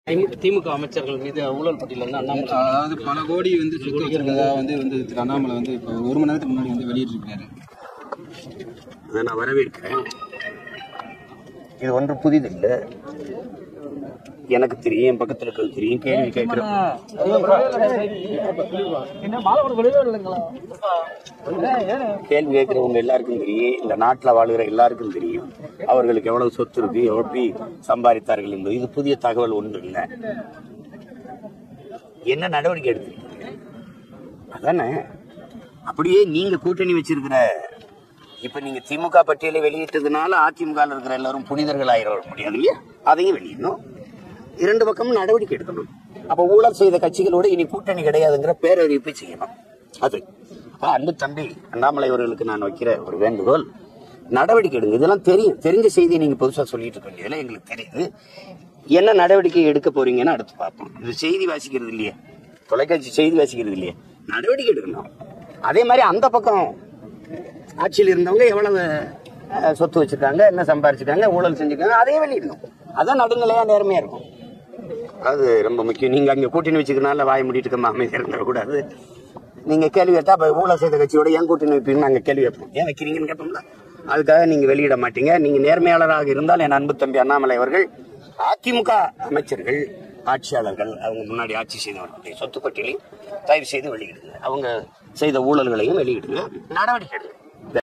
திமு- திமுக அமைச்சர்கள் மீது ஊழல் பட்டியல வந்து அண்ணாமலை அதாவது பல கோடி வந்து சொத்து வச்சிருக்கதா வந்து வந்து திரு அண்ணாமலை வந்து இப்போ ஒரு மணி நேரத்துக்கு முன்னாடி வந்து வெளியிட்டிருக்காரு அதை நான் வரவேற்கிறேன் இது ஒன்று புதிதில்லை எனக்கு தெரியும் என் பக்கத்தில் இருக்கிறது தெரியும் கேள்வி கேட்கிறேன் கேள்வி கேட்கிறவங்க எல்லாருக்கும் தெரியும் இந்த நாட்டில் வாழுகிற எல்லாருக்கும் தெரியும் அவர்களுக்கு எவ்வளவு சொத்து இருக்கு எப்படி சம்பாதித்தார்கள் என்பது இது புதிய தகவல் ஒன்று இல்லை என்ன நடவடிக்கை எடுத்து அதானே அப்படியே நீங்க கூட்டணி வச்சிருக்கிற இப்ப நீங்க திமுக பட்டியலை வெளியிட்டதுனால அதிமுக ல இருக்கிற எல்லாரும் புனிதர்கள் ஆயிர முடியாது இல்லையா அதையும் வெளியிடணும் இரண்டு பக்கமும் நடவடிக்கை எடுக்கணும் அப்ப ஊழல் செய்த கட்சிகளோட இனி கூட்டணி கிடையாதுங்கிற பேரறிவிப்பை செய்யணும் அது அப்ப அன்பு தம்பி அண்ணாமலை அவர்களுக்கு நான் வைக்கிற ஒரு வேண்டுகோள் நடவடிக்கை எடுங்க இதெல்லாம் தெரியும் தெரிஞ்ச செய்தியை நீங்க புதுசா சொல்லிட்டு இருக்க வேண்டியதுல எங்களுக்கு தெரியுது என்ன நடவடிக்கை எடுக்க போறீங்கன்னு அடுத்து பார்ப்போம் இது செய்தி வாசிக்கிறது இல்லையே தொலைக்காட்சி செய்தி வாசிக்கிறது இல்லையே நடவடிக்கை எடுக்கணும் அதே மாதிரி அந்த பக்கம் ஆட்சியில் இருந்தவங்க எவ்வளவு அஹ், சொத்து வச்சிருக்காங்க என்ன சம்பாரிச்சிருக்காங்க ஊழல் செஞ்சிருக்காங்க அதையே வெளியிடணும் அதான் நடுநிலையா நேர்மையா இருக்கும் அது ரொம்ப முக்கியம் நீங்க அங்க கூட்டணி வச்சுக்கனால வாய் மூடிட்டு இருக்க அமைதியா இருந்துடக்கூடாது நீங்க கேள்வி கேட்டா அப்ப ஊழல் செய்த கட்சியோட ஏன் கூட்டணி வைப்பீங்கன்னு நாங்க கேள்வி வைப்போம் ஏன் வைக்கிறீங்கன்னு கேட்போம்ல அதுக்காக நீங்க வெளியிட மாட்டீங்க நீங்க நேர்மையாளராக இருந்தால் என் அன்பு தம்பி அண்ணாமலை அவர்கள் அதிமுக அமைச்சர்கள் ஆட்சியாளர்கள் அவங்க முன்னாடி ஆட்சி செய்தவர்களுடைய சொத்து பட்டியலை தயவு செய்து வெளியிடுங்க அவங்க செய்த ஊழல்களையும் வெளியிடுங்க நடவடிக்கை எடுங்க